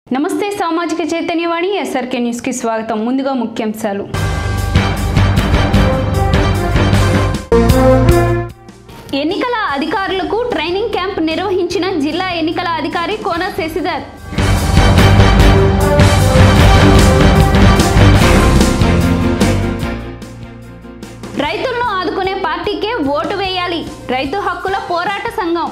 నమస్తే సామాజిక చైతన్యవాణి ఎస్ఆర్కే న్యూస్కి స్వాగతం ముందుగా ముఖ్యాంశాలు ఎన్నికల అధికారులకు ట్రైనింగ్ క్యాంప్ నిర్వహించిన జిల్లా ఎన్నికల అధికారి కోన శశిధర్ రైతులను ఆదుకునే పార్టీకే ఓటు వేయాలి రైతు హక్కుల పోరాట సంఘం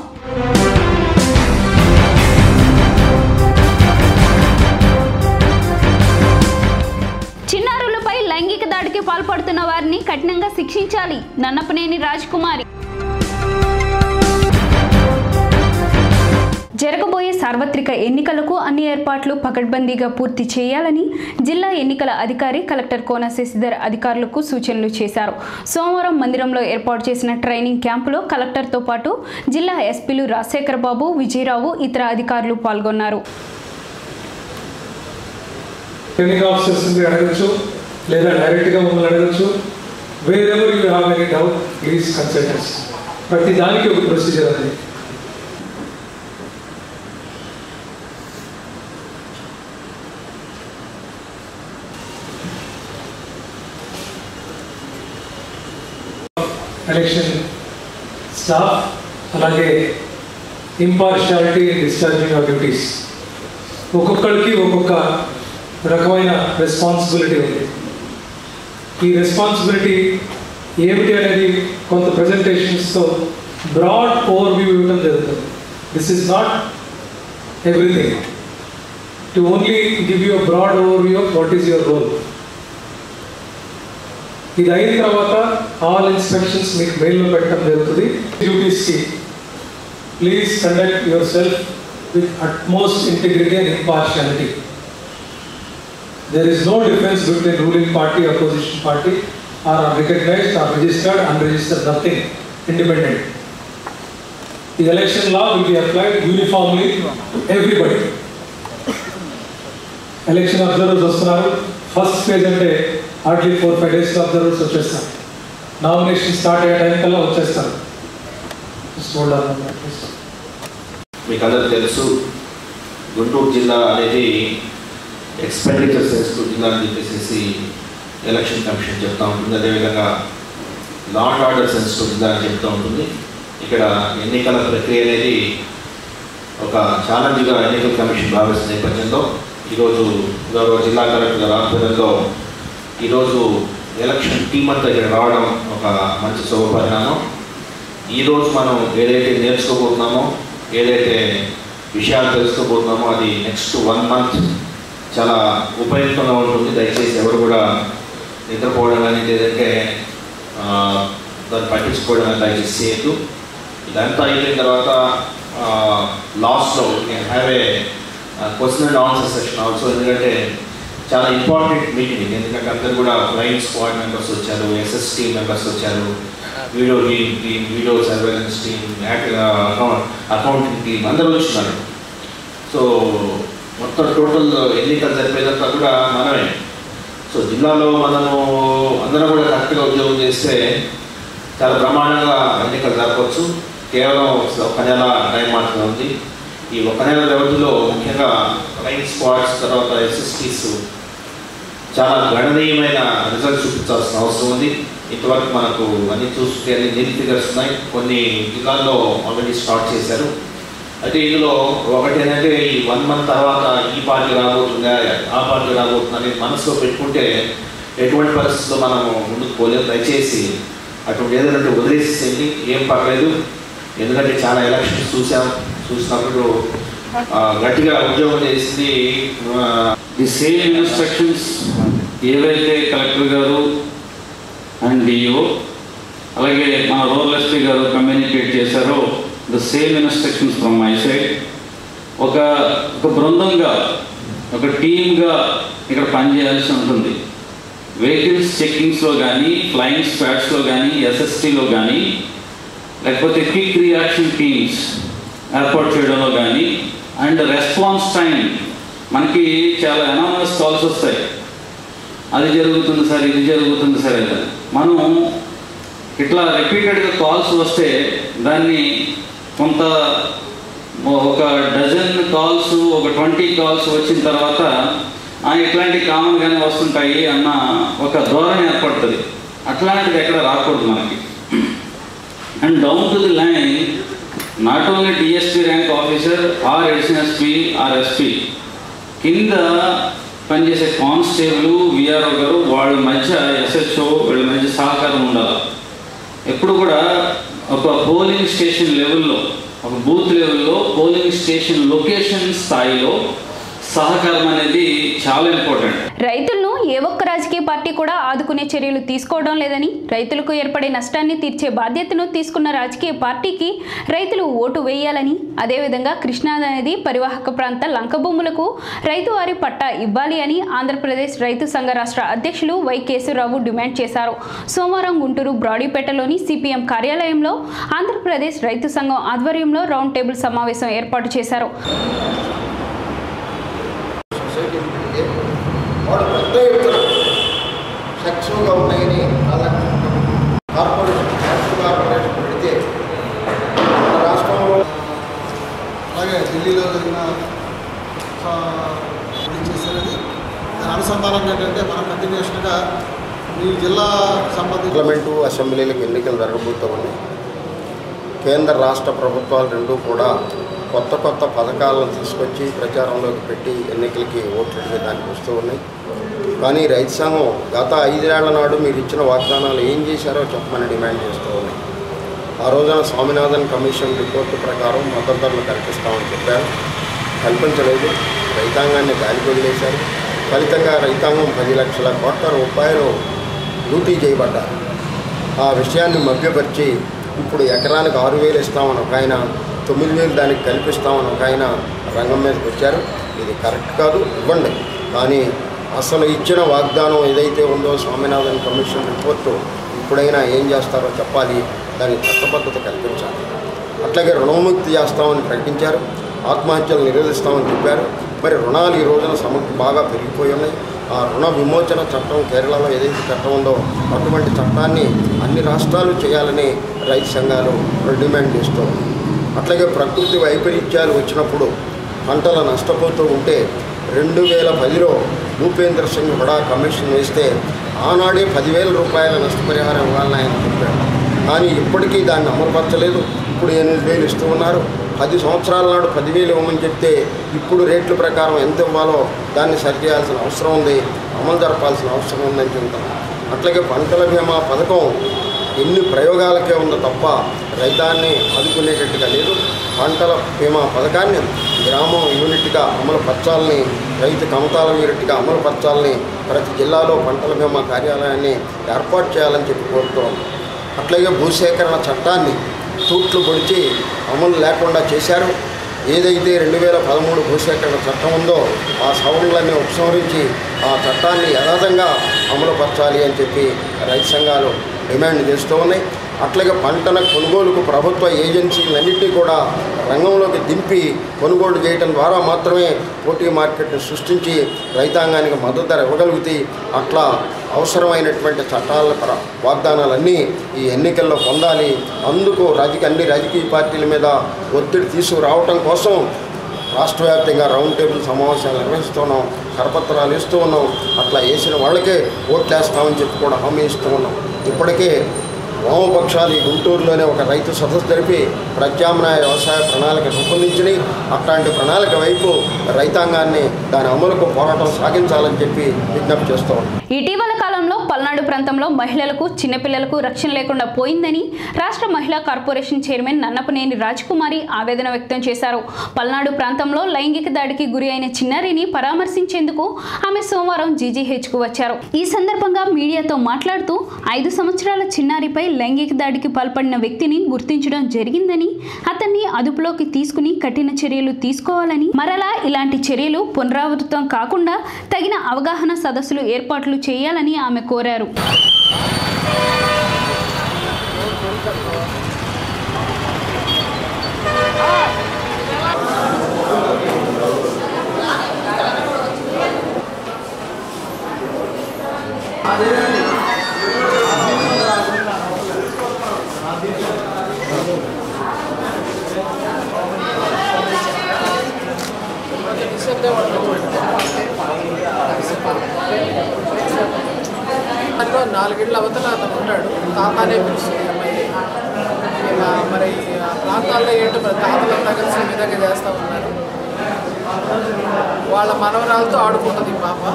చిన్నారులపై లైంగిక దాడికి పాల్పడుతున్న వారిని కఠినంగా శిక్షించాలి నన్నపనేని రాజ్కుమారి జరగబోయే సార్వత్రిక ఎన్నికలకు అన్ని ఏర్పాట్లు పకడ్బందీగా పూర్తి చేయాలని జిల్లా ఎన్నికల అధికారి కలెక్టర్ కోన శశిధర్ అధికారులకు సూచనలు చేశారు సోమవారం మందిరంలో ఏర్పాటు చేసిన ట్రైనింగ్ క్యాంపులో కలెక్టర్తో పాటు జిల్లా ఎస్పీలు రాజశేఖర్ బాబు విజయరావు ఇతర అధికారులు పాల్గొన్నారు ట్రైనింగ్ ఆఫీసర్స్ మీరు అడగచ్చు లేదా డైరెక్ట్గా మమ్మల్ని అడగచ్చు wherever you have any doubt please consultants ప్రతి దానికి ఒక ప్రొసీజర్ అది ఎలక్షన్ స్టాఫ్ అలాగే impartiality in discharging of duties ఒక్కొక్కరికి ఒక్కొక్క రకమైన రెస్పాన్సిబిలిటీ ఉంది ఈ రెస్పాన్సిబిలిటీ ఏమిటి అనేది కొంత ప్రజెంటేషన్స్తో బ్రాడ్ ఓవర్ వ్యూ ఇవ్వడం జరుగుతుంది this is not everything to only give you broad overview of what is your role ఇది అయిన తర్వాత ఆల్ ఇన్స్ట్రక్షన్స్ మీకు మెయిల్లో పెట్టడం జరుగుతుంది డ్యూటీస్కి please conduct yourself with utmost integrity and impartiality. There is no difference between ruling party, opposition party, or recognized or registered, unregistered, nothing independent. The election law will be applied uniformly to everybody. Election observers వస్తున్నారు first phase అంటే hardly four five డేస్లో observers వచ్చేస్తారు nomination start అయ్యే time కల్లా వచ్చేస్తారు Just hold on a minute, please. మీకు అందరికీ తెలుసు గుంటూరు జిల్లా అనేది ఎక్స్పెండిచర్ సెన్సిటివ్ జిల్లా అని చెప్పేసి ఎలక్షన్ కమిషన్ చెప్తా ఉంటుంది అదేవిధంగా లా అండ్ ఆర్డర్ సెన్సిటివ్ జిల్లా అని చెప్తూ ఉంటుంది ఇక్కడ ఎన్నికల ప్రక్రియ అనేది ఒక ఛాలెంజ్గా ఎన్నికల కమిషన్ భావిస్తున్న నేపథ్యంలో ఈరోజు గౌరవ జిల్లా కలెక్టర్ గారి ఆధ్వర్యంలో ఈరోజు ఎలక్షన్ టీం అంతా ఇక్కడ రావడం ఒక మంచి శుభపరిణామం ఈరోజు మనం ఏదైతే నేర్చుకోబోతున్నామో ఏదైతే విషయాలు తెలుసుకోబోతున్నామో అది నెక్స్ట్ వన్ మంత్ చాలా ఉపయుక్తంగా ఉంటుంది దయచేసి ఎవరు కూడా నిద్రపోవడం కానీ లేదంటే ఆ, దాన్ని పట్టించుకోవడం కానీ దయచేసి చేయొద్దు ఇదంతా అయిపోయిన తర్వాత లాస్ట్లో have a question and answer session also ఎందుకంటే చాలా ఇంపార్టెంట్ మీటింగ్ ఇది ఎందుకంటే అందరు కూడా ఫ్లైయింగ్ స్క్వాడ్ మెంబర్స్ వచ్చారు ఎస్ఎస్టీ మెంబర్స్ వచ్చారు video team team video surveillance team accounting team అందరూ వచ్చినారు సో మొత్తం టోటల్ ఎన్నికలు జరిపేదంతా కూడా మనమే సో జిల్లాలో మనము అందరం కూడా కరెక్ట్గా ఉద్యోగం చేస్తే చాలా బ్రహ్మాండంగా ఎన్నికలు జరపవచ్చు కేవలం ఒక నెల టైం మాత్రమే ఉంది ఈ ఒక నెల వ్యవధిలో ముఖ్యంగా ఫ్లైయింగ్ స్క్వాడ్స్ తర్వాత ఎస్ఎస్టీస్ చాలా గణనీయమైన రిజల్ట్ చూపించాల్సిన అవసరం ఉంది ఇంతవరకు మనకు అన్ని చూస్తే అన్ని నీల్ ఫిగర్స్ ఉన్నాయి కొన్ని జిల్లాల్లో ఆల్రెడీ స్టార్ట్ చేశారు అయితే ఇందులో ఒకటి ఏంటంటే ఈ వన్ మంత్ తర్వాత ఈ పార్టీ రాబోతుందా ఆ పార్టీ రాబోతుందా అనేది మనసులో పెట్టుకుంటే ఎటువంటి పరిస్థితుల్లో మనము ముందుకు పోలేదు దయచేసి అటువంటి ఏదైనా వదిలేసేయండి ఏం పర్లేదు ఎందుకంటే చాలా ఎలక్షన్స్ చూసాం చూసినప్పుడు ఆ, గట్టిగా ఉద్యోగం చేసింది ఆ, ది సేమ్ ఇన్స్ట్రక్షన్స్ ఏవైతే కలెక్టర్ గారు అండ్ డిఓ అలాగే మన రూరల్ ఎస్పీ గారు కమ్యూనికేట్ చేశారో the same instructions from my side ఒక ఒక బృందంగా ఒక టీమ్గా ఇక్కడ పనిచేయాల్సి ఉంటుంది వెహికల్స్ చెక్కింగ్స్లో కానీ ఫ్లయింగ్ స్క్వాడ్స్లో కానీ ఎస్ఎస్టీలో కానీ లేకపోతే క్విక్ రియాక్షన్ టీమ్స్ ఏర్పాటు చేయడంలో కానీ అండ్ రెస్పాన్స్ టైం మనకి చాలా అనామస్ కాల్స్ వస్తాయి అది జరుగుతుంది సార్ ఇది జరుగుతుంది సార్ అని మనం ఇట్లా రిపీటెడ్గా కాల్స్ వస్తే దాన్ని కొంత ఒక డజన్ కాల్స్ ఒక ట్వంటీ కాల్స్ వచ్చిన తర్వాత "ఆ, ఇట్లాంటి కామన్గానే వస్తుంటాయి అన్న ఒక ధోరణి ఏర్పడుతుంది అట్లాంటిది ఎక్కడ రాకూడదు మనకి and down to the line not only DSP rank officer or SSP or SP కింద పనిచేసే కానిస్టేబుల్ విఆర్ఓ గారు వాళ్ళ మధ్య ఎస్హెచ్ఓ వీళ్ళ మధ్య సహకారం ఉండాలి ఎప్పుడు కూడా ఒక పోలింగ్ స్టేషన్ లెవెల్లో ఒక బూత్ లెవెల్లో పోలింగ్ స్టేషన్ లొకేషన్ స్థాయిలో సహకారం అనేది చాలా ఇంపార్టెంట్ రైతులను ఏ ఒక్క రాజకీయ పార్టీ కూడా ఆదుకునే చర్యలు తీసుకోవడం లేదని రైతులకు ఏర్పడే నష్టాన్ని తీర్చే బాధ్యతను తీసుకున్న రాజకీయ పార్టీకి రైతులు ఓటు వేయాలని అదేవిధంగా కృష్ణా నది పరివాహక ప్రాంత లంక భూములకు రైతు వారి పట్టా ఇవ్వాలి అని ఆంధ్రప్రదేశ్ రైతు సంఘ రాష్ట్ర అధ్యక్షులు వై కేశవరావు డిమాండ్ చేశారు సోమవారం గుంటూరు బ్రాడీపేటలోని సిపిఎం కార్యాలయంలో ఆంధ్రప్రదేశ్ రైతు సంఘం ఆధ్వర్యంలో రౌండ్ టేబుల్ సమావేశం ఏర్పాటు చేశారు సొసైటీ పెడితే వాడు పెద్ద ఎత్తున సక్సెస్గా ఉన్నాయని కాలక్రమంలో కార్పొరేషన్ నేషనల్ కార్పొరేషన్ పెడితే మన రాష్ట్రంలో అలాగే ఢిల్లీలో జరిగిన ఇది చేసేది దాని అనుసంధానం ఏంటంటే మనం కంటిన్యూషన్గా ఈ జిల్లా సంబంధించిన పార్లమెంటు అసెంబ్లీలకు ఎన్నికలు జరగబోతూ ఉన్నాయి కేంద్ర రాష్ట్ర ప్రభుత్వాలు రెండూ కూడా కొత్త కొత్త పథకాలను తీసుకొచ్చి ప్రచారంలోకి పెట్టి ఎన్నికలకి ఓట్లు అడిగేదానికి వస్తూ ఉన్నాయి కానీ రైతు సంఘం గత ఐదేళ్ల నాడు మీరు ఇచ్చిన వాగ్దానాలు ఏం చేశారో చెప్పమని డిమాండ్ చేస్తూ ఉన్నాయి ఆ రోజున స్వామినాథన్ కమిషన్ రిపోర్టు ప్రకారం మద్దతు ధరలు కల్పిస్తామని చెప్పారు కల్పించలేదు రైతాంగాన్ని గాలికి వదిలేశారు ఫలితంగా రైతాంగం పది లక్షల కోట్ల రూపాయలు లూటీ చేయబడ్డారు ఆ విషయాన్ని మభ్యపరిచి ఇప్పుడు ఎకరానికి ఆరు వేలు ఇస్తామని ఒక ఆయన తొమ్మిది వేలు దానికి కల్పిస్తామని ఒక ఆయన రంగం మీదకి వచ్చారు ఇది కరెక్ట్ కాదు ఇవ్వండి కానీ అసలు ఇచ్చిన వాగ్దానం ఏదైతే ఉందో స్వామినాథన్ కమిషన్ రిపోర్టు ఇప్పుడైనా ఏం చేస్తారో చెప్పాలి దానికి చట్టబద్ధత కల్పించాలి అట్లాగే రుణముక్తి చేస్తామని ప్రకటించారు ఆత్మహత్యలు నిరోధిస్తామని చెప్పారు మరి రుణాలు ఈ రోజున సమ బాగా పెరిగిపోయి ఉన్నాయి ఆ రుణ విమోచన చట్టం కేరళలో ఏదైతే చట్టం ఉందో అటువంటి చట్టాన్ని అన్ని రాష్ట్రాలు చేయాలని రైతు సంఘాలు డిమాండ్ చేస్తూ ఉన్నాయి. అట్లాగే ప్రకృతి వైపరీత్యాలు వచ్చినప్పుడు పంటలు నష్టపోతూ ఉంటే రెండు వేల పదిలో భూపేంద్ర సింగ్ హుడా కమిషన్ వేస్తే ఆనాడే పదివేల రూపాయల నష్టపరిహారం ఇవ్వాలని ఆయన చెప్పాడు కానీ ఇప్పటికీ దాన్ని అమలుపరచలేదు ఇప్పుడు ఎనిమిది వేలు ఇస్తూ ఉన్నారు పది సంవత్సరాల నాడు పదివేలు ఇవ్వమని చెప్తే ఇప్పుడు రేట్ల ప్రకారం ఎంత ఇవ్వాలో దాన్ని సరిచేయాల్సిన అవసరం ఉంది అమలు జరపాల్సిన అవసరం ఉందని చెబుతాం అట్లాగే పంటల బీమా పథకం ఎన్ని ప్రయోగాలకే ఉందో తప్ప రైతాన్ని ఆదుకునేటట్టుగా లేదు పంటల బీమా పథకాన్ని గ్రామం యూనిట్గా అమలు పరచాలని రైతు కమతాల యూనిట్గా అమలు పరచాలని ప్రతి జిల్లాలో పంటల బీమా కార్యాలయాన్ని ఏర్పాటు చేయాలని చెప్పి కోరుతున్నాం అట్లాగే భూసేకరణ చట్టాన్ని తూట్లు పొడిచి అమలు లేకుండా చేశారు ఏదైతే రెండు వేల పదమూడు భూసేకరణ చట్టం ఉందో ఆ సవరణలన్నీ ఉపసంహరించి ఆ చట్టాన్ని యథాతంగా అమలుపరచాలి అని చెప్పి రైతు సంఘాలు డిమాండ్ చేస్తూ ఉన్నాయి అట్లాగే పంటల కొనుగోలుకు ప్రభుత్వ ఏజెన్సీలన్నింటినీ కూడా రంగంలోకి దింపి కొనుగోలు చేయడం ద్వారా మాత్రమే పోటీ మార్కెట్ను సృష్టించి రైతాంగానికి మద్దతు ధర ఇవ్వగలుగుతాయి అట్లా అవసరమైనటువంటి చట్టాల ప్ర- వాగ్దానాలన్నీ ఈ ఎన్నికల్లో పొందాలి అందుకు రాజకీయ అన్ని రాజకీయ పార్టీల మీద ఒత్తిడి తీసుకురావటం కోసం రాష్ట్ర వ్యాప్తంగా రౌండ్ టేబుల్ సమావేశాలు నిర్వహిస్తున్నాం కరపత్రాలు ఇస్తూ ఉన్నాం అట్లా వేసిన వాళ్ళకే ఓట్లేస్తామని చెప్పి కూడా హామీ ఇస్తూ ఉన్నాం ఇప్పటికే వామపక్షాలు ఈ గుంటూరులోనే ఒక రైతు సదస్సు జరిపి ప్రత్యామ్నాయ వ్యవసాయ ప్రణాళిక రూపొందించినాయి అట్లాంటి ప్రణాళిక వైపు రైతాంగాన్ని దాని అమలుకు పోరాటం సాగించాలని చెప్పి విజ్ఞప్తి చేస్తూ ఉన్నాం ఇటీవల కాలంలో పల్నాడు ప్రాంతంలో మహిళలకు చిన్నపిల్లలకు రక్షణ లేకుండా పోయిందని రాష్ట్ర మహిళా కార్పొరేషన్ చైర్మన్ నన్నపనేని రాజకుమారి ఆవేదన వ్యక్తం చేశారు పల్నాడు ప్రాంతంలో లైంగిక దాడికి గురి అయిన చిన్నారిని పరామర్శించేందుకు ఆమె సోమవారం జీజీహెచ్కు వచ్చారు ఈ సందర్భంగా మీడియాతో మాట్లాడుతూ ఐదు సంవత్సరాల చిన్నారిపై లైంగిక దాడికి పాల్పడిన వ్యక్తిని గుర్తించడం జరిగిందని అతన్ని అదుపులోకి తీసుకుని కఠిన చర్యలు తీసుకోవాలని మరలా ఇలాంటి చర్యలు పునరావృతం కాకుండా తగిన అవగాహన సదస్సులు ఏర్పాట్లు చేయాలని ఆమె కోరారు నాలుగేళ్ళు అవతల అతను ఉన్నాడు తాతానే పిలుస్తుంది ఈ అమ్మాయి ఇక మరి ఆ ప్రాంతాల్లో ఏంటో మరి తాతలంతా కలిసి ఈ విధంగా చేస్తూ ఉన్నారు వాళ్ళ మనవరాలతో ఆడుకుంటుంది ఈ పాప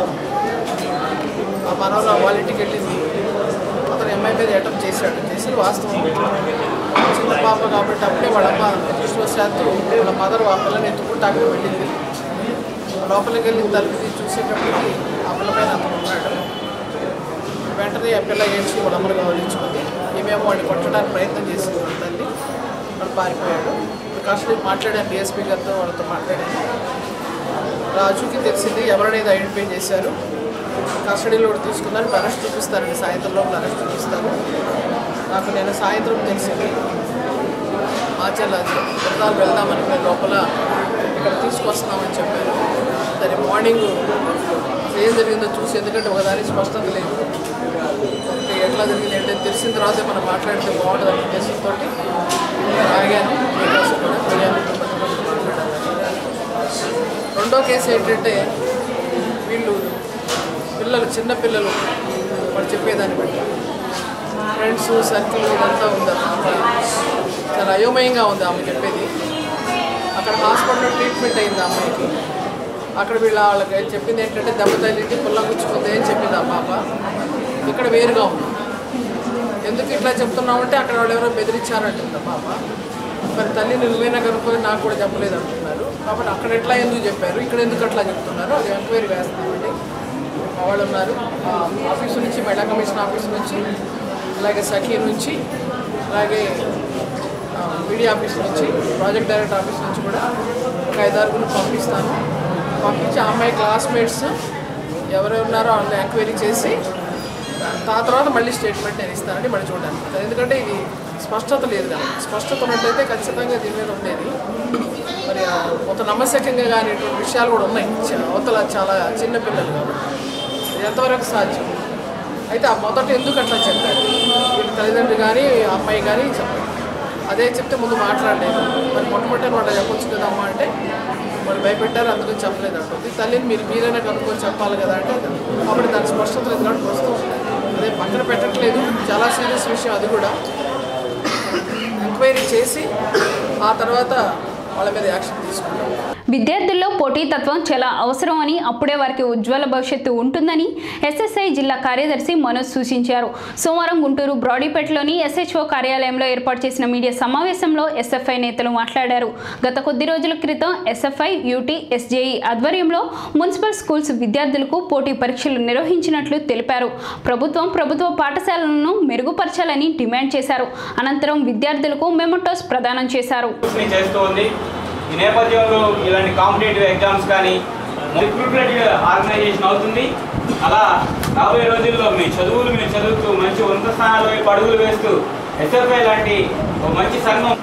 ఆ మనవరాలు వాళ్ళ ఇంటికి వెళ్ళింది అతను ఎంఐ మీద అటెంప్ట్ చేశాడు చేసి వాస్తవం చిన్న పాప కాబట్టి అప్పుడే వాళ్ళ అమ్మ అదృష్టవశాత్తు వాళ్ళ మదర్ ఆ పిల్లని ఎత్తుకుంటూ అక్కడ వెళ్ళింది లోపలికి వెళ్ళి తలుపు తీసి చూసేటప్పటికి ఆ పిల్ల పైన అతను ఉన్నాడు వెంటనే ఆ పిల్ల ఏడ్చి వాళ్ళ అమ్మను గౌరవించుకుంది ఈమెమో వాడిని కొట్టడానికి ప్రయత్నం చేసింది వాళ్ళ తల్లి వాడు పారిపోయాడు కస్టడీ మాట్లాడాను డిఎస్పీ గారితో వాళ్ళతో మాట్లాడాను రాజుకి తెలిసింది ఎవరైనా ఐడెంటిఫై చేశారు కస్టడీలో కూడా తీసుకున్నారు ఇప్పుడు అరెస్ట్ చూపిస్తారండి సాయంత్రం లోపల అరెస్ట్ చూపిస్తారు నాకు నేను సాయంత్రం తెలిసింది మాచర్ల బృందాలు వెళ్దామనుకునే లోపల ఇక్కడ తీసుకొస్తామని చెప్పారు దాని మార్నింగ్ అసలు ఏం జరిగిందో చూసి ఎందుకంటే ఒకదాని స్పష్టత లేదు అంటే ఎట్లా జరిగింది అంటే తెలిసిన తర్వాత మనం మాట్లాడితే బాగుంటుందనే ఉద్దేశంతో ఆగాను మీకోసం కూడా ఫిర్యాదు పత్రికలతో మాట్లాడాను రెండో కేసు ఏంటంటే వీళ్ళు పిల్లలు చిన్న పిల్లలు వాళ్ళు చెప్పేదాన్ని బట్టి ఫ్రెండ్స్ సర్కిల్ ఇదంతా ఉంది అన్నమాట చాలా అయోమయంగా ఉంది ఆమె చెప్పేది అక్కడ హాస్పిటల్లో ట్రీట్మెంట్ అయింది ఆ అమ్మాయికి అక్కడ వీళ్ళ వాళ్ళకి చెప్పింది ఏంటంటే దెబ్బ తగిలింది పుల్ల గుచ్చుకుంది అని చెప్పింది ఆ పాప ఇక్కడ వేరుగా ఉంది ఎందుకు ఇట్లా చెప్తున్నామంటే అక్కడ వాళ్ళు ఎవరో బెదిరించారంటుంది ఆ పాప మరి తల్లి నువ్వేనా కనుక్కొని నాకు కూడా చెప్పలేదు అంటున్నారు కాబట్టి అక్కడ ఎట్లా ఎందుకు చెప్పారు ఇక్కడ ఎందుకు అట్లా చెప్తున్నారు అది ఎంక్వైరీ వేస్తామండి మా వాళ్ళు ఉన్నారు ఆ ఆఫీసు నుంచి మహిళా కమిషన్ ఆఫీస్ నుంచి అలాగే సఖీ నుంచి అలాగే ఆ, మీడియా ఆఫీస్ నుంచి ప్రాజెక్ట్ డైరెక్టర్ ఆఫీస్ నుంచి కూడా ఒక ఐదారుగురు పంపిస్తాను పంపించి ఆ అమ్మాయి క్లాస్మేట్స్ ఎవరెవరు ఉన్నారో వాళ్ళని ఎంక్వైరీ చేసి ఆ తర్వాత మళ్ళీ స్టేట్మెంట్ నేను ఇస్తానండి మళ్ళీ చూడడానికి ఎందుకంటే ఇది స్పష్టత లేదు కదా స్పష్టత ఉన్నట్టయితే ఖచ్చితంగా దీని మీద ఉండేది మరి ఆ ఒక నమ్మశక్యంగా కానీ ఇటువంటి విషయాలు కూడా ఉన్నాయి చ- అవతల చాలా చిన్న పిల్లలు కాబట్టి ఇది ఎంతవరకు సాధ్యం అయితే ఆ మొదట ఎందుకు అట్లా చెప్పారు వీళ్ళ తల్లిదండ్రులు కానీ ఆ అమ్మాయి కానీ చెప్పారు అదే చెప్తే ముందు మాట్లాడలేదు మరి మొట్టమొదటి వాళ్ళు చెప్పొచ్చు కదమ్మా అంటే వాళ్ళు భయపెట్టారు అందుకని చెప్పలేదు అంటుంది తల్లిని మీరు మీరైనా కనుక్కొని చెప్పాలి కదా అంటే అప్పుడు దాని స్పష్టత లేదు కాబట్టి ప్రస్తుతం అదే పక్కన పెట్టట్లేదు చాలా సీరియస్ విషయం అది కూడా ఎంక్వైరీ చేసి ఆ తర్వాత వాళ్ళ మీద యాక్షన్ తీసుకుంటాం విద్యార్థుల్లో పోటీతత్వం చాలా అవసరం అని అప్పుడే వారికి ఉజ్వల భవిష్యత్తు ఉంటుందని ఎస్ఎస్ఐ జిల్లా కార్యదర్శి మనోజ్ సూచించారు సోమవారం గుంటూరు బ్రాడీపేటలోని ఎస్హెచ్ఓ కార్యాలయంలో ఏర్పాటు చేసిన మీడియా సమావేశంలో ఎస్ఎఫ్ఐ నేతలు మాట్లాడారు గత కొద్ది రోజుల క్రితం ఎస్ఎఫ్ఐ యూటీ ఎస్జేఈ ఆధ్వర్యంలో మున్సిపల్ స్కూల్స్ విద్యార్థులకు పోటీ పరీక్షలు నిర్వహించినట్లు తెలిపారు ప్రభుత్వం ప్రభుత్వ పాఠశాలలను మెరుగుపరచాలని డిమాండ్ చేశారు అనంతరం విద్యార్థులకు మెమోటోస్ ప్రదానం చేశారు ని చేస్తోంది ఈ నేపథ్యంలో ఇలాంటి కాంపిటేటివ్ ఎగ్జామ్స్ కానీ రిక్రూట్మెంట్ ఆర్గనైజేషన్ అవుతుంది అలా రాబోయే రోజుల్లో మీ చదువులు మీరు చదువుతూ మంచి ఉన్నత స్థానాల్లో వైపు అడుగులు వేస్తూ ఎస్ఎఫ్ఐ లాంటి ఒక మంచి సంఘం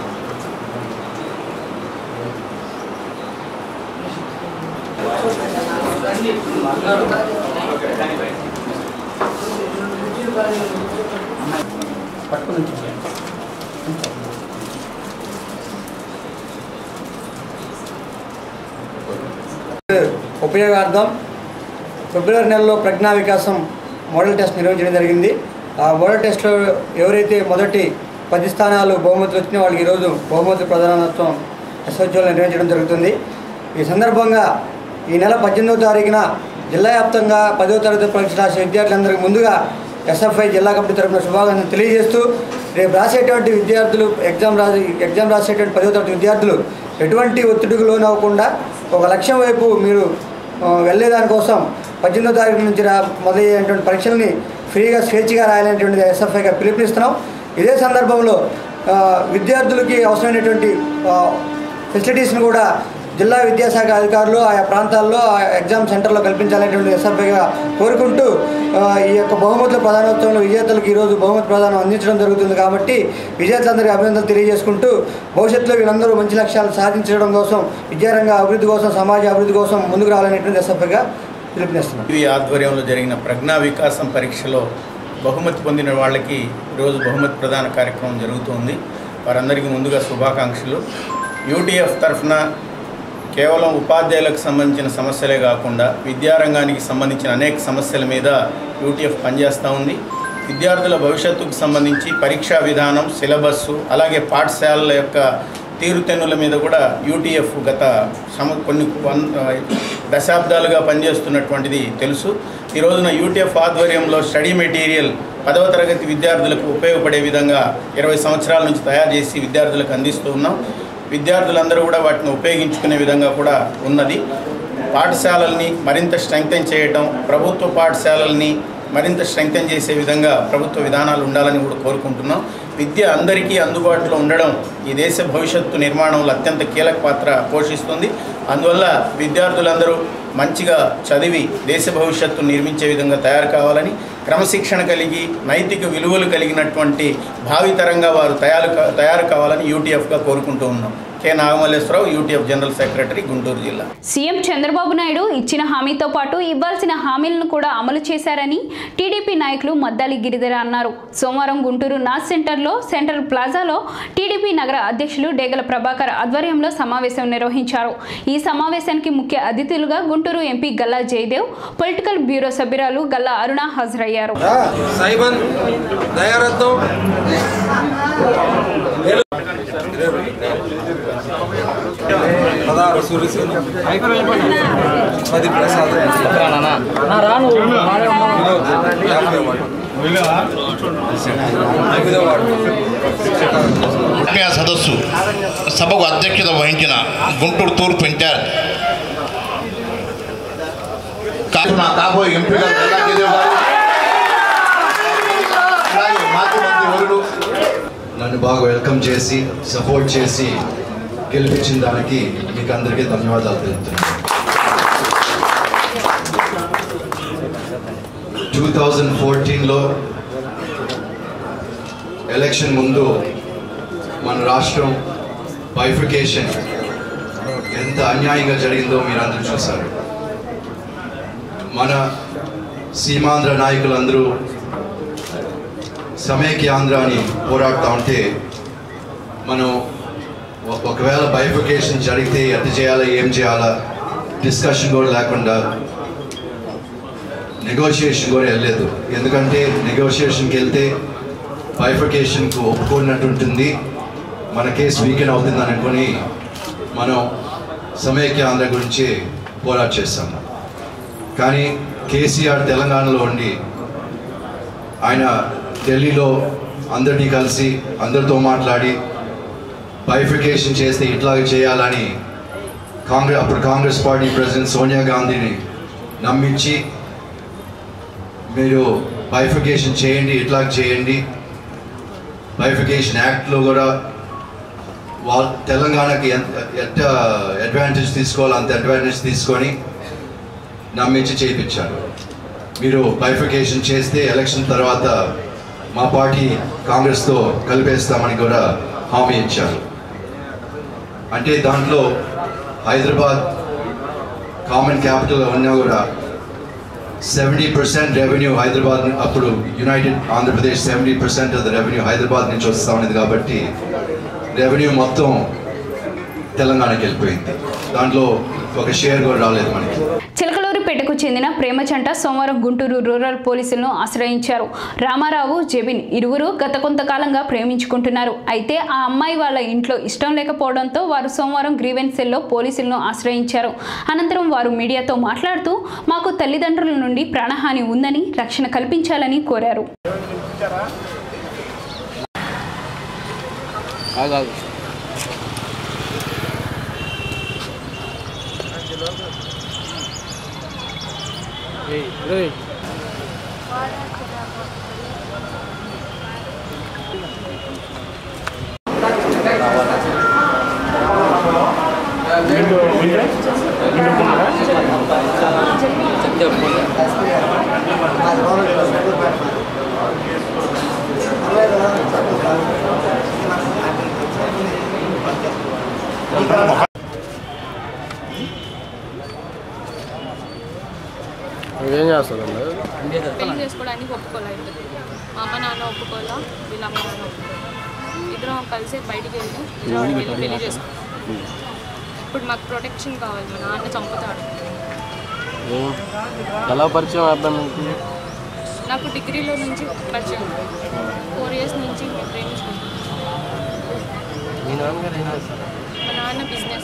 ఉపయోగార్థం ఫిబ్రవరి నెలలో ప్రజ్ఞా వికాసం మోడల్ టెస్ట్ నిర్వహించడం జరిగింది ఆ మోడల్ టెస్ట్లో ఎవరైతే మొదటి పది స్థానాలు బహుమతులు వచ్చినాయో వాళ్ళకి ఈరోజు బహుమతి ప్రధానోత్సవం ఎస్హెచ్ఓలో నిర్వహించడం జరుగుతుంది ఈ సందర్భంగా ఈ నెల పద్దెనిమిదవ తారీఖున జిల్లా వ్యాప్తంగా పదవ తరగతి పరీక్ష రాసే విద్యార్థులందరికీ ముందుగా ఎస్ఎఫ్ఐ జిల్లా కమిటీ తరఫున శుభాకాంక్షలు తెలియజేస్తూ రేపు రాసేటువంటి విద్యార్థులు ఎగ్జామ్ రాసి ఎగ్జామ్ రాసేటువంటి పదవ తరగతి విద్యార్థులు ఎటువంటి ఒత్తిడికి లోనవ్వకుండా ఒక లక్ష్యం వైపు మీరు ఆ, వెళ్ళేదానికోసం పద్దెనిమిదో తారీఖు నుంచి రా మొదలయ్యేటువంటి పరీక్షల్ని ఫ్రీగా స్వేచ్ఛగా రాయాలనేటువంటిది ఎస్ఎఫ్ఐగా పిలుపునిస్తున్నాం ఇదే సందర్భంలో ఆ, విద్యార్థులకి అవసరమైనటువంటి ఆ, ఫెసిలిటీస్ని కూడా జిల్లా విద్యాశాఖ అధికారులు ఆయా ప్రాంతాల్లో ఆ ఎగ్జామ్ సెంటర్లో కల్పించాలనేటువంటి ఎస్ఎఫ్ఐగా కోరుకుంటూ ఆ, ఈ యొక్క బహుమతుల ప్రధానోత్సవంలో విజేతలకు ఈరోజు బహుమతి ప్రదానం అందించడం జరుగుతుంది కాబట్టి విజేతలందరికీ అభినందనలు తెలియజేసుకుంటూ భవిష్యత్తులో వీళ్ళందరూ మంచి లక్ష్యాలు సాధించడం కోసం విద్యారంగ అభివృద్ధి కోసం సమాజ అభివృద్ధి కోసం ముందుకు రావాలనేటువంటి ఎస్ఎఫ్ఐగా పిలుపునిస్తున్నాం ఇది ఆధ్వర్యంలో జరిగిన ప్రజ్ఞా వికాసం పరీక్షలో బహుమతి పొందిన వాళ్ళకి ఈరోజు బహుమతి ప్రదాన కార్యక్రమం జరుగుతుంది వారందరికీ ముందుగా శుభాకాంక్షలు యూటీఎఫ్ తరఫున కేవలం ఉపాధ్యాయులకు సంబంధించిన సమస్యలే కాకుండా విద్యారంగానికి సంబంధించిన అనేక సమస్యల మీద యూటీఎఫ్ పనిచేస్తూ ఉంది విద్యార్థుల భవిష్యత్తుకు సంబంధించి పరీక్షా విధానం సిలబస్సు అలాగే పాఠశాలల యొక్క తీరుతెన్నుల మీద కూడా యూటీఎఫ్ గత సమ కొన్ని వన్ దశాబ్దాలుగా పనిచేస్తున్నటువంటిది తెలుసు ఈ రోజున యూటీఎఫ్ ఆధ్వర్యంలో స్టడీ మెటీరియల్ పదవ తరగతి విద్యార్థులకు ఉపయోగపడే విధంగా ఇరవై సంవత్సరాల నుంచి తయారు చేసి విద్యార్థులకు అందిస్తూ ఉన్నాం విద్యార్థులందరూ కూడా వాటిని ఉపయోగించుకునే విధంగా కూడా ఉన్నది పాఠశాలల్ని మరింత స్ట్రెంగ్తెన్ చేయటం ప్రభుత్వ పాఠశాలల్ని మరింత స్ట్రెంగ్తెన్ చేసే విధంగా ప్రభుత్వ విధానాలు ఉండాలని కూడా కోరుకుంటున్నాం విద్య అందరికీ అందుబాటులో ఉండడం ఈ దేశ భవిష్యత్తు నిర్మాణంలో అత్యంత కీలక పాత్ర పోషిస్తుంది అందువల్ల విద్యార్థులందరూ మంచిగా చదివి దేశ భవిష్యత్తు నిర్మించే విధంగా తయారు కావాలని క్రమశిక్షణ కలిగి నైతిక విలువలు కలిగినటువంటి భావితరంగా వారు తయారు కా- తయారు కావాలని యూటీఎఫ్గా కోరుకుంటూ ఉన్నాం K Nagamalleswararao UTF general secretary Guntur జిల్లా సీఎం చంద్రబాబు నాయుడు ఇచ్చిన హామీతో పాటు ఇవ్వాల్సిన హామీలను కూడా అమలు చేశారని టీడీపీ నాయకులు మద్దాలి గిరిధర అన్నారు సోమవారం గుంటూరు నాస్ సెంటర్లో సెంట్రల్ ప్లాజాలో టీడీపీ నగర అధ్యక్షులు డేగల ప్రభాకర్ ఆధ్వర్యంలో సమావేశం నిర్వహించారు ఈ సమావేశానికి ముఖ్య అతిథులుగా Guntur MP Galla Jayadev political bureau సభ్యురాలు గల్లా అరుణ హాజరయ్యారు సైమన్ దయారత్నం పదహారు సూర్యసేన పది ప్రసాద్ వినోద్ యాభై వాడు ఎనిమిదో వాడు ఆత్మీయ సదస్సు సభకు అధ్యక్షత వహించిన గుంటూరు తూర్పు ఇన్ఛార్జ్ కా- నా కాబోయే ఎంపీ గారు గల్లా జయదేవ్ గారు అలాగే మాజీ మంత్రి వరుడు నన్ను బాగా వెల్కమ్ చేసి సపోర్ట్ చేసి గెలిపించిన దానికి మీకు అందరికీ ధన్యవాదాలు తెలుపుతున్నాను టూ థౌజండ్ ఫోర్టీన్లో ఎలక్షన్ ముందు మన రాష్ట్రం బైఫికేషన్ ఎంత అన్యాయంగా జరిగిందో మీరు అందరూ చూశారు మన సీమాంధ్ర నాయకులందరూ సమైక్య ఆంధ్ర అని పోరాడుతూ ఉంటే మనం ఒ- ఒకవేళ బైఫికేషన్ జరిగితే ఎట్ట చేయాలా ఏం చేయాలా డిస్కషన్ కూడా లేకుండా నెగోషియేషన్ కూడా వెళ్ళలేదు ఎందుకంటే నెగోషియేషన్కి వెళ్తే బైఫికేషన్కు ఒప్పుకున్నట్టు ఉంటుంది మన కేసు వీకెన్ అవుతుంది అనుకొని మనం సమైక్య ఆంధ్ర గురించి పోరాట చేస్తాం కానీ కేసీఆర్ తెలంగాణలో ఉండి ఆయన ఢిల్లీలో అందరినీ కలిసి అందరితో మాట్లాడి బైఫికేషన్ చేస్తే ఇట్లాగే చేయాలని కాంగ్రెస్ అప్పుడు కాంగ్రెస్ పార్టీ ప్రెసిడెంట్ సోనియా గాంధీని నమ్మించి మీరు బైఫికేషన్ చేయండి ఇట్లా చేయండి బైఫికేషన్ యాక్ట్లో కూడా వాళ్ళ తెలంగాణకి ఎంత ఎంత అడ్వాంటేజ్ తీసుకోవాలో అంత అడ్వాంటేజ్ తీసుకొని నమ్మించి చేయించారు మీరు బైఫికేషన్ చేస్తే ఎలక్షన్ తర్వాత మా పార్టీ కాంగ్రెస్తో కలిపేస్తామని కూడా హామీ ఇచ్చారు అంటే దాంట్లో హైదరాబాద్ కామన్ క్యాపిటల్ ఉన్నా కూడా సెవెంటీ పర్సెంట్ రెవెన్యూ హైదరాబాద్ ను- అప్పుడు united Andhra Pradesh seventy percent of the revenue Hyderabad నుంచి వస్తూ ఉన్నది కాబట్టి రెవెన్యూ మొత్తం తెలంగాణకి వెళ్ళిపోయింది దాంట్లో ఒక షేర్ కూడా రాలేదు మనకి చిలకలూరిపేటకు చెందిన ప్రేమచంట సోమవారం గుంటూరు రూరల్ పోలీసులను ఆశ్రయించారు రామారావు జెబిన్ ఇరువురు గత కొంతకాలంగా ప్రేమించుకుంటున్నారు అయితే ఆ అమ్మాయి వాళ్ళ ఇంట్లో ఇష్టం లేకపోవడంతో వారు సోమవారం గ్రీవెన్స్ సెల్లో పోలీసులను ఆశ్రయించారు అనంతరం వారు మీడియాతో మాట్లాడుతూ మాకు తల్లిదండ్రుల నుండి ప్రాణహాని ఉందని రక్షణ కల్పించాలని కోరారు ఏం చేస్తుందండి పెళ్లి చేసుకోవడానికి ఒప్పుకోలేదు మా అమ్మ నాన్న ఒప్పుకోవాలా వీళ్ళ అమ్మ నాన్న ఒప్పుకోవాలి ఇద్దరం కలిసి బయటికి వెళ్ళి విజయవాడకి వెళ్ళి పెళ్లి చేసుకున్నాం ఇప్పుడు మాకు ప్రొటెక్షన్ కావాలి మా నాన్న చంపుతాడు ఏం- ఎలా పరిచయం అబ్బాయి మీకు నాకు డిగ్రీలో నుంచి పరిచయం ఫోర్ ఇయర్స్ నుంచి మేము ప్రేమించుకుంటాం మీ నాన్నగారు ఏం చేస్తారు మా నాన్న బిజినెస్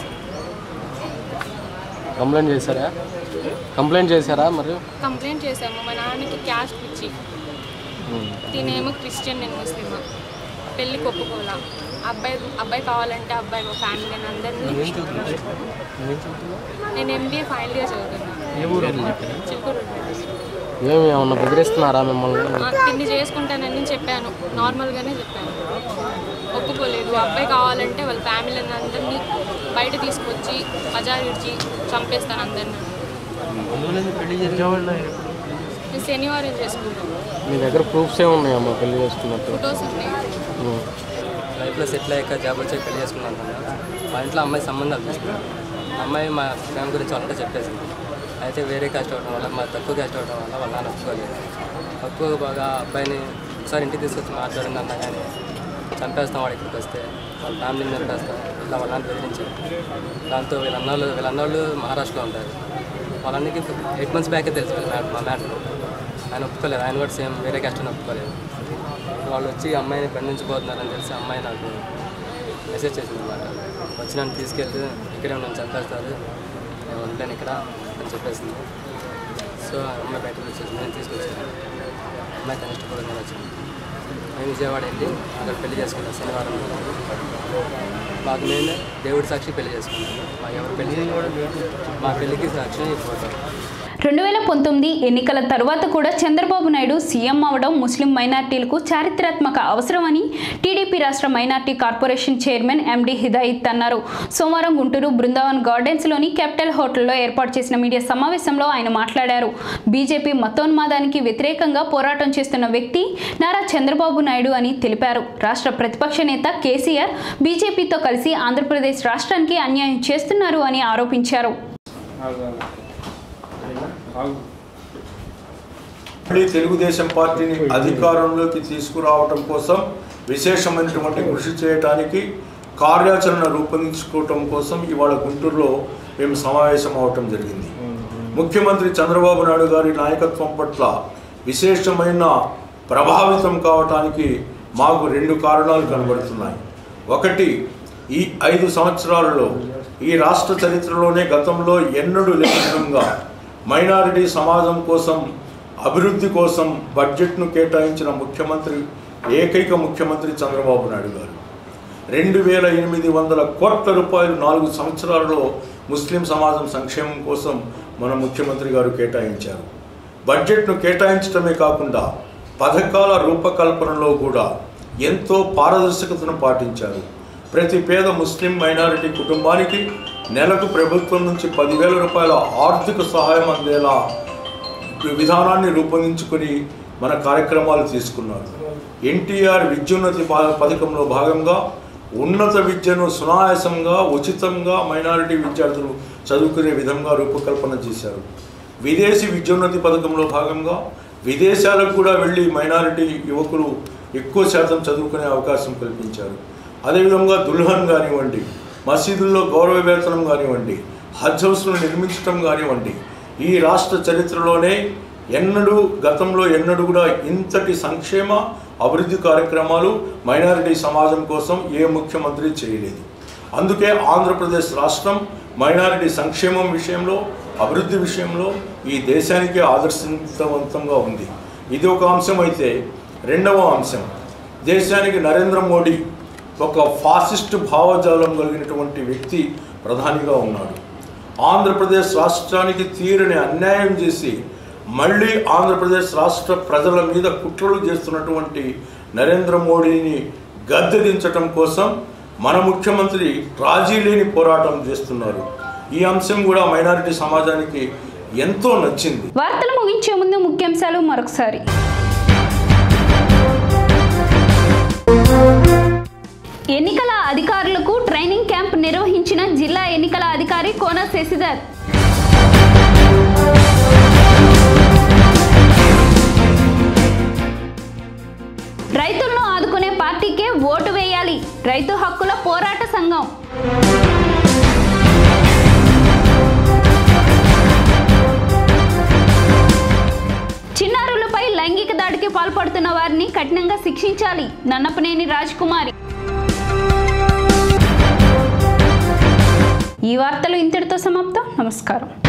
కంప్లైంట్ చేశారా కంప్లైంట్ చేశారా మరి కంప్లైంట్ చేశాము మా నాన్నకి క్యాష్ ఇచ్చి తినేమో క్రిస్టియన్ నేను ముస్లిం పెళ్ళికి ఒప్పుకోలా అబ్బాయి అబ్బాయి కావాలంటే అబ్బాయి ఫ్యామిలీ అందరినీ నువ్వేం చదువుతున్నావు నువ్వేం చదువుతున్నావు నేను ఎంబీఏ ఫైనల్ ఇయర్ చదువుతున్నా ఏ ఊరు అని చెప్పారు చిలుకూరు ఏమి ఏమన్నా బెదిరిస్తున్నారా మిమ్మల్ని తిండి చేసుకుంటానని చెప్పాను నార్మల్గానే చెప్పాను ఒప్పుకోలేదు అబ్బాయి కావాలంటే వాళ్ళ ఫ్యామిలీ అందరినీ బయట తీసుకొచ్చి బజార్ ఇడ్చి చంపేస్తాను అందరిని అందువల్ల పెళ్లి చేసేవాళ్ళు నేను శనివారం చేసుకుంటాను మీ దగ్గర ప్రూఫ్స్ ఏ ఉన్నాయమ్మా పెళ్లి చేసుకున్నట్టు ఫొటోస్ ఉన్నాయి ఉం. లైఫ్లో సెటిల్ అయ్యాక జాబ్ వచ్చి పెళ్లి చేసుకున్నాను అన్న. మా ఇంట్లో అమ్మాయి సంబంధాలు తీసుకున్నాను అమ్మాయి మా ఫ్యామిలీ గురించి వాళ్ళంతా చెప్పేసింది అయితే వేరే కాస్ట్ అవడం వల్ల మా తక్కువ కాస్ట్ అవడం వల్ల వాళ్ళ నాన్న ఒప్పుకోలేదు తక్కువ బాగా అబ్బాయిని ఒకసారి ఇంటికి తీసుకొచ్చి మాట్లాడింది అన్నా కానీ చంపేస్తాం వాడు ఇక్కడికి వస్తే వాళ్ళ ఫ్యామిలీని చంపేస్తాం ఇలా వాళ్ళ నాన్న బెదిరించారు దాంతో వీళ్ళ అన్నోళ్ళు వీళ్ళ అన్నోళ్ళు మహారాష్ట్రలో ఉంటారు వాళ్ళందరికీ ఎయిట్ మంత్స్ బ్యాకే తెలుసు వీళ్ళ మ్యాటర్ మా మ్యాటర్ ఆయన ఒప్పుకోలేదు ఆయన కూడా సేమ్ వేరే కాస్ట్ అని ఒప్పుకోలేదు వాళ్ళు వచ్చి అమ్మాయిని బంధించిపోతున్నారని తెలిసి అమ్మాయి నాకు మెసేజ్ చేసింది అనమాట వచ్చి నన్ను తీసుకెళ్తే ఇక్కడే నన్ను చంపేస్తారు నేను ఉండలేను ఇక్కడ అని చెప్పేసింది సో ఆ అమ్మాయి బయటకు వచ్చేసి నేను తీసుకొచ్చాను అమ్మాయి తన ఇష్టపడకుండా వచ్చింది మేము విజయవాడ వెళ్ళి అక్కడ పెళ్లి చేసుకున్నాం శనివారం మాకు నేను దేవుడి సాక్షి పెళ్లి చేసుకున్నాను మా ఎవరు పెళ్లి చేయలేదు. మా పెళ్లికి సాక్షి ఈ ఫోటో రెండు వేల పంతొమ్మిది ఎన్నికల తర్వాత కూడా చంద్రబాబు నాయుడు సీఎం అవడం ముస్లిం మైనార్టీలకు చారిత్రాత్మక అవసరమని టీడీపీ రాష్ట్ర minority corporation chairman MD Hidayat అన్నారు సోమవారం గుంటూరు బృందావన్ గార్డెన్స్లోని క్యాపిటల్ హోటల్లో ఏర్పాటు చేసిన మీడియా సమావేశంలో ఆయన మాట్లాడారు బీజేపీ మతోన్మాదానికి వ్యతిరేకంగా పోరాటం చేస్తున్న వ్యక్తి నారా చంద్రబాబు నాయుడు అని తెలిపారు రాష్ట్ర ప్రతిపక్ష నేత కేసీఆర్ బీజేపీతో కలిసి ఆంధ్రప్రదేశ్ రాష్ట్రానికి అన్యాయం చేస్తున్నారు అని ఆరోపించారు మళ్ళీ తెలుగుదేశం పార్టీని అధికారంలోకి తీసుకురావటం కోసం విశేషమైనటువంటి కృషి చేయడానికి కార్యాచరణ రూపొందించుకోవటం కోసం ఇవాళ గుంటూరులో మేము సమావేశం అవటం జరిగింది ముఖ్యమంత్రి చంద్రబాబు నాయుడు గారి నాయకత్వం పట్ల విశేషమైన ప్రభావితం కావటానికి మాకు రెండు కారణాలు కనబడుతున్నాయి ఒకటి ఈ ఐదు సంవత్సరాలలో ఈ రాష్ట్ర చరిత్రలోనే గతంలో ఎన్నడూ లేని విధంగా మైనారిటీ సమాజం కోసం అభివృద్ధి కోసం బడ్జెట్ను కేటాయించిన ముఖ్యమంత్రి ఏకైక ముఖ్యమంత్రి చంద్రబాబు నాయుడు గారు రెండు వేల ఎనిమిది వందల కోట్ల రూపాయలు నాలుగు సంవత్సరాలలో ముస్లిం సమాజం సంక్షేమం కోసం మన ముఖ్యమంత్రి గారు కేటాయించారు బడ్జెట్ను కేటాయించడమే కాకుండా పథకాల రూపకల్పనలో కూడా ఎంతో పారదర్శకతను పాటించారు ప్రతి పేద ముస్లిం మైనారిటీ కుటుంబానికి నెలకు ప్రభుత్వం నుంచి పదివేల రూపాయల ఆర్థిక సహాయం అందేలా విధానాన్ని రూపొందించుకొని మన కార్యక్రమాలు తీసుకున్నారు ఎన్టీఆర్ విద్యోన్నతి పా- పథకంలో భాగంగా ఉన్నత విద్యను సునాయాసంగా ఉచితంగా మైనారిటీ విద్యార్థులు చదువుకునే విధంగా రూపకల్పన చేశారు విదేశీ విద్యోన్నతి పథకంలో భాగంగా విదేశాలకు కూడా వెళ్ళి మైనారిటీ యువకులు ఎక్కువ శాతం చదువుకునే అవకాశం కల్పించారు అదేవిధంగా దుల్హన్ కానివ్వండి మసీదుల్లో గౌరవ వేతనం కానివ్వండి హజ్ హౌస్ను నిర్మించడం కానివ్వండి ఈ రాష్ట్ర చరిత్రలోనే ఎన్నడూ గతంలో ఎన్నడూ కూడా ఇంతటి సంక్షేమ అభివృద్ధి కార్యక్రమాలు మైనారిటీ సమాజం కోసం ఏ ముఖ్యమంత్రి చేయలేదు అందుకే ఆంధ్రప్రదేశ్ రాష్ట్రం మైనారిటీ సంక్షేమం విషయంలో అభివృద్ధి విషయంలో ఈ దేశానికే ఆదర్శవంతంగా ఉంది ఇది ఒక అంశం అయితే రెండవ అంశం దేశానికి నరేంద్ర మోడీ ఒక ఫాసిస్ట్ భావజాలం కలిగినటువంటి వ్యక్తి ప్రధానిగా ఉన్నాడు ఆంధ్రప్రదేశ్ రాష్ట్రానికి తీరని అన్యాయం చేసి మళ్ళీ ఆంధ్రప్రదేశ్ రాష్ట్ర ప్రజల మీద కుట్రలు చేస్తున్నటువంటి నరేంద్ర మోడీని గద్దెదించటం కోసం మన ముఖ్యమంత్రి రాజీ లేని పోరాటం చేస్తున్నారు ఈ అంశం కూడా మైనారిటీ సమాజానికి ఎంతో నచ్చింది వార్తలు ముగించే ముందు ముఖ్యాంశాలు మరొకసారి ఎన్నికల అధికారులకు ట్రైనింగ్ క్యాంప్ నిర్వహించిన జిల్లా ఎన్నికల అధికారి కోన శశిధర్ రైతులను ఆదుకునే పార్టీకే ఓటు వేయాలి రైతు హక్కుల పోరాట సంఘం చిన్నారులపై లైంగిక దాడి నేరానికి పాల్పడుతున్న వారిని కఠినంగా శిక్షించాలి నన్నపనేని రాజ్కుమారి ఈ వార్తలు ఇంతటితో సమాప్తం నమస్కారం